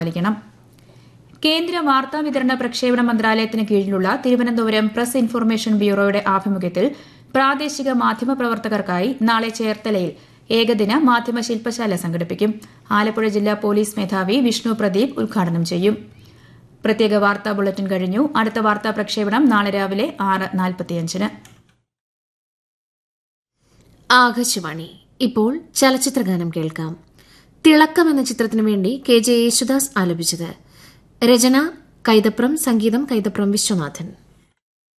പാലിക്കണം കേന്ദ്ര വാർത്താ വിതരണ പ്രക്ഷേപണ മന്ത്രാലയത്തിന് കീഴിലുള്ള തിരുവനന്തപുരം പ്രസ് ഇൻഫർമേഷൻ ബ്യൂറോയുടെ ആഭിമുഖ്യത്തിൽ പ്രാദേശിക മാധ്യമ പ്രവർത്തകർക്കായി നാളെ ചേർത്തലയിൽ ഏകദിന മാധ്യമ ശില്പശാല സംഘടിപ്പിക്കും ആലപ്പുഴ ജില്ലാ പോലീസ് മേധാവി വിഷ്ണു പ്രദീപ് ഉദ്ഘാടനം ചെയ്യും പ്രത്യേക വാർത്താ ബുള്ളറ്റിൻ കഴിഞ്ഞു അടുത്ത വാർത്താ പ്രക്ഷേപണം നാളെ രാവിലെ ആറ് നാൽപ്പത്തിയഞ്ചിന് ആകാശവാണി ഇപ്പോൾ ചലച്ചിത്രഗാനം കേൾക്കാം തിളക്കം എന്ന ചിത്രത്തിനു വേണ്ടി കെ ജെ യേശുദാസ് ആലപിച്ചത് രചന കൈതപ്രം സംഗീതം കൈതപ്രം വിശ്വനാഥൻ